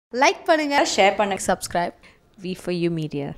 like பண்ணுங்க share பண்ணுங்க subscribe V for you media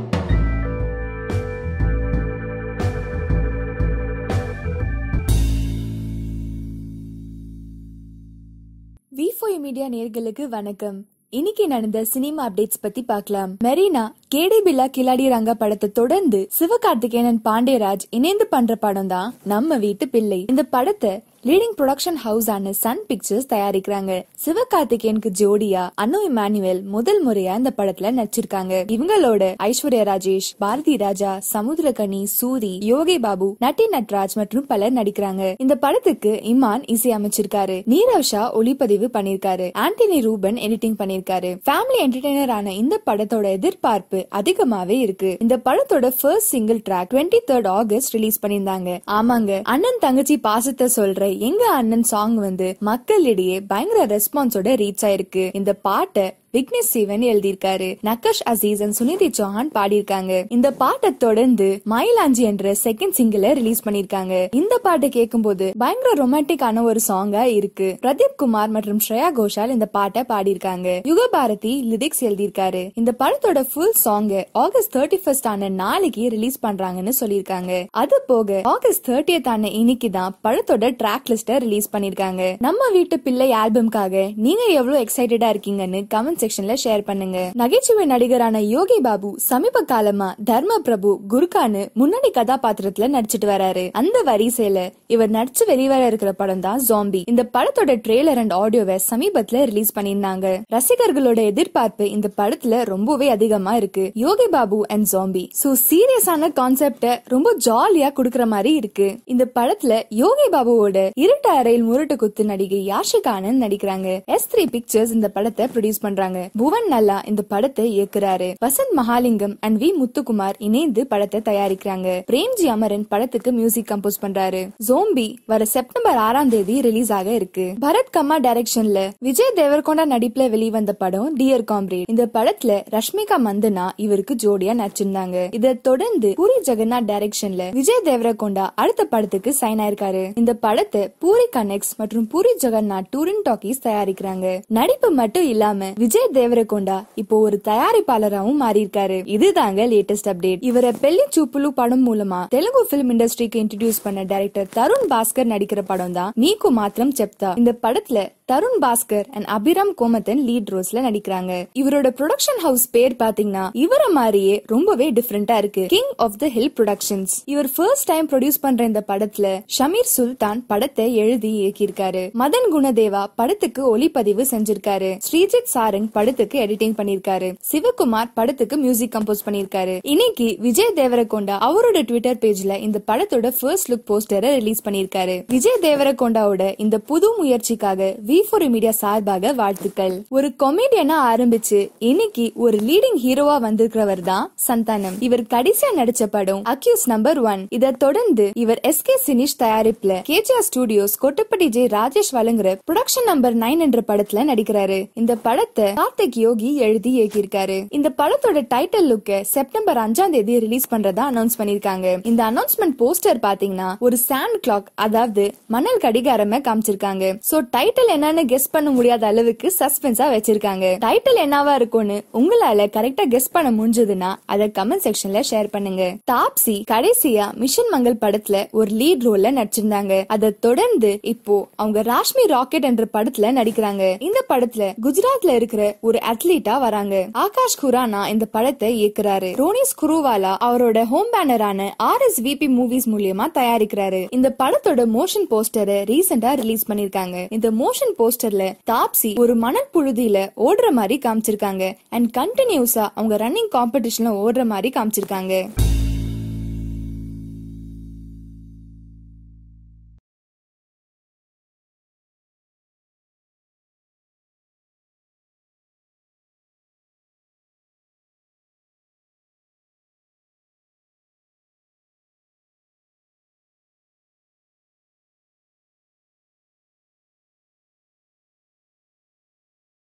V for media நேர்களுக்கு வணக்கம் இன்னைக்கு நடந்த சினிமா அப்டேட்ஸ் பத்தி பார்க்கலாம் மெரினா கேடி பில்லா கிலாடி ரங்கா படத்தை தொடர்ந்து சிவகார்த்திகேயன் பாண்டியராஜ் இணைந்து பண்ற படம் தான் நம்ம வீட்டு பிள்ளை இந்த படத்தை லீடிங் ப்ரொடக்ஷன் ஹவுஸ் ஆன சன் பிக்சர்ஸ் தயாரிக்கிறாங்க சிவகார்த்திகேயனுக்கு ஜோடியா அனு இமானுவேல் முதல் முறையா இந்த படத்துல நடிச்சிருக்காங்க இவங்களோட ஐஸ்வர்யா ராஜேஷ் பாரதி ராஜா சமுத்திரகனி சூரி யோகி பாபு நட்டி நட்ராஜ் மற்றும் பலர் நடிக்கிறாங்க இந்த படத்துக்கு இமான் இசையமைச்சிருக்காரு நீரவ் ஷா ஒளிப்பதிவு பண்ணிருக்காரு ஆண்டனி ரூபன் எடிட்டிங் பண்ணிருக்காரு ஃபேமிலி என்டர்டைனர் ஆன இந்த படத்தோட எதிர்பார்ப்பு அதிகமாவே இருக்கு இந்த படத்தோட first single track twenty third August release பண்ணிருந்தாங்க ஆமாங்க அண்ணன் தங்கச்சி பாசத்தை சொல்ற எங்க அண்ணன் சாங் வந்து மக்களிடையே பயங்கர ரெஸ்பான்ஸோட ரீச் ஆயிருக்கு இந்த பாட்டை விக்னேஷ் சிவன் எழுதியிருக்காரு நக்கஷ் அசீஸ் அண்ட் சுனிதி சௌஹான் பாடியிருக்காங்க இந்த பாட்டை தொடர்ந்து மயிலாஞ்சி என்ற செகண்ட் சிங்கிள ரிலீஸ் பண்ணிருக்காங்க இந்த பாட்டை கேட்கும்போது பயங்கர ரொமான்டிக் ஆன ஒரு சாங்கா இருக்கு பிரதீப் குமார் மற்றும் ஸ்ரேயா கோஷால் இந்த பாட்டை பாடியிருக்காங்க யுக பாரதி லிரிக்ஸ் எழுதியிருக்காரு இந்த படத்தோட full song August thirty first ஆன நாளைக்கு ரிலீஸ் பண்றாங்கன்னு சொல்லியிருக்காங்க அது போக ஆகஸ்ட் தேர்ட்டியத் ஆன இன்னைக்கு தான் படத்தோட ட்ராக் லிஸ்ட ரிலீஸ் பண்ணிருக்காங்க நம்ம வீட்டு பிள்ளை ஆல்பம்காக நீங்க எவ்வளவு எக்ஸைட்டடா இருக்கீங்கன்னு கமெண்ட் செக்ஷன்ல ஷேர் பண்ணுங்க நகைச்சுவை நடிகரான யோகி பாபு சமீப காலமா தர்ம பிரபு குருகானு முன்னணி கதாபாத்திரத்துல நடிச்சிட்டு வராரு அந்த வரிசையில இவர் நடிச்சு வெளிவர இருக்கிற படம் தான் ஜாம்பி இந்த படத்தோட ட்ரெய்லர் அண்ட் ஆடியோவை சமீபத்துல ரிலீஸ் பண்ணிருந்தாங்க ரசிகர்களோட எதிர்பார்ப்பு இந்த படத்துல ரொம்பவே அதிகமா இருக்கு Yogi Babu and zombie so சீரியஸான கான்செப்ட ரொம்ப ஜாலியா குடுக்கற மாதிரி இருக்கு இந்த படத்துல யோகி பாபுவோட இருட்டு அறையில் முரட்டு குத்து நடிகை யாஷிகா ஆனந்த் நடிக்கிறாங்க எஸ் த்ரீ பிக்சர்ஸ் இந்த படத்தை ப்ரொடியூஸ் பண்றாங்க புவன் நல்லா இந்த படத்தை இயக்குறாரு வசந்த் மகாலிங்கம் அண்ட் வி முத்துக்குமார் இணைந்து படத்தை தயாரிக்கிறாங்க பிரேம்ஜி அமரன் படத்துக்கு மியூசிக் கம்போஸ் பண்றாரு ஜோம்பி வர செப்டம்பர் ஆறாம் தேதி ரிலீஸ் ஆக இருக்கு பரத் கம்மா டைரக்ஷன்ல விஜய் தேவர்கொண்டா நடிப்புல வெளிவந்த படம் டியர் காம்ரேட் இந்த படத்துல ரஷ்மிகா மந்தனா இவருக்கு ஜோடியா நடிச்சிருந்தாங்க இதை தொடர்ந்து பூரி ஜெகநாத் டைரக்ஷன்ல விஜய் தேவரகொண்டா அடுத்த படத்துக்கு சைன் ஆயிருக்காரு இந்த படத்தை பூரி கனெக்ட்ஸ் மற்றும் பூரி ஜெகநாத் டூரின் டாக்கீஸ் தயாரிக்கிறாங்க நடிப்பு மட்டும் இல்லாம விஜய் தேவரகொண்டா இப்போ ஒரு தயாரிப்பாளராகவும் மாறியிருக்காரு இதுதாங்க லேட்டஸ்ட் அப்டேட் இவரை பெல்லி சூப்புலு படம் மூலமா தெலுங்கு பிலிம் இண்டஸ்ட்ரிக்கு இன்ட்ரடியூஸ் பண்ண டைரக்டர் தருண் பாஸ்கர் நடிக்கிற படம் தான் நீக்கு மாத்திரம் செப்தா இந்த படத்துல தருண் பாஸ்கர் அண்ட் அபிராம் கோமத்தன் லீட் ரோல்ஸ்ல நடிக்கிறாங்க இவரோட ப்ரொடக்ஷன் ஹவுஸ் பேர் பாத்தீங்கன்னா இவர மாதிரியே ரொம்பவே டிஃபரெண்டா இருக்கு King of the Hill Productions இவர் ஃபர்ஸ்ட் டைம் ப்ரொடியூஸ் பண்ற இந்த படத்துல ஷமீர் சுல்தான் படத்தை எழுதி இயக்கியிருக்காரு மதன் குணதேவா படத்துக்கு ஒளிப்பதிவு செஞ்சிருக்காரு ஸ்ரீஜித் சாரங் படத்துக்கு எடிட்டிங் பண்ணிருக்காரு சிவகுமார் படத்துக்கு மியூசிக் கம்போஸ் பண்ணிருக்காரு இன்னைக்கு விஜய் தேவரகொண்டா அவரோட ட்விட்டர் பேஜ்ல இந்த படத்தோட ஃபர்ஸ்ட் லுக் போஸ்டரை ரிலீஸ் பண்ணிருக்காரு விஜய் தேவரகொண்டாவோட இந்த புது முயற்சிக்காக வி ஃபோர் மீடியா சார்பாக வாழ்த்துக்கள் ஒரு கொமேடியனா ஆரம்பிச்சு இன்னைக்கு ஒரு லீடிங் ஹீரோவா வந்திருக்கிறவர் தான் சந்தானம் இவர் கடைசியா நடிச்ச படம் அக்யூஸ் நம்பர் ஒன் இதை தொடர்ந்து இவர் எஸ் கே சினிஷ் தயாரிப்புல K G R Studios Kottapadi J Rajesh வழங்குற ப்ரொடக்ஷன் நம்பர் நைன் என்ற படத்துல நடிக்கிறாரு இந்த படத்தை கார்த்திக் யோகி எழுதி இயக்கியிருக்காரு இந்த படத்தோட டைட்டில் லுக்க செப்டம்பர் அஞ்சாம் தேதி ரிலீஸ் பண்றதா அனௌன்ஸ் பண்ணிருக்காங்க இந்த அனௌன்ஸ்மெண்ட் போஸ்டர் பாத்தீங்கன்னா ஒரு சாண்ட் கிளாக் அதாவது மணல் கடிகாரம காமிச்சிருக்காங்க சோ டைட்டில் என்னன்னு கெஸ் பண்ண முடியாத அளவுக்கு சஸ்பென்ஸா வச்சிருக்காங்க டைட்டில் என்னவா இருக்கும்னு உங்களால கரெக்டா கெஸ் பண்ண முடிஞ்சதுன்னா அத கமெண்ட் செக்ஷன்ல ஷேர் பண்ணுங்க தாப்சி கடைசியா மிஷன் மங்கள் படத்துல ஒரு லீட் ரோல்ல நடிச்சிருந்தாங்க அதை தொடர்ந்து இப்போ அவங்க ராஷ்மி ராக்கெட் என்ற படத்துல நடிக்கிறாங்க இந்த படத்துல குஜராத்ல இருக்கிற ஒரு அத்லீட்டா வராங்க ஆகாஷ் குரானா இந்த படத்தை இயக்குறாரு ரோனிஸ் குருவாலா அவரோட ஹோம் பேனரான ஆர் எஸ் விபி மூவிஸ் மூலியமா தயாரிக்கிறாரு இந்த படத்தோட மோஷன் போஸ்டரை ரீசெண்டா ரிலீஸ் பண்ணிருக்காங்க இந்த மோஷன் போஸ்டர்ல தாப்சி ஒரு மணல் புழுதியில ஓடுற மாதிரி காமிச்சிருக்காங்க அண்ட் கண்டினியூஸா அவங்க ரன்னிங் காம்படிஷன்ல ஓடுற மாதிரி காமிச்சிருக்காங்க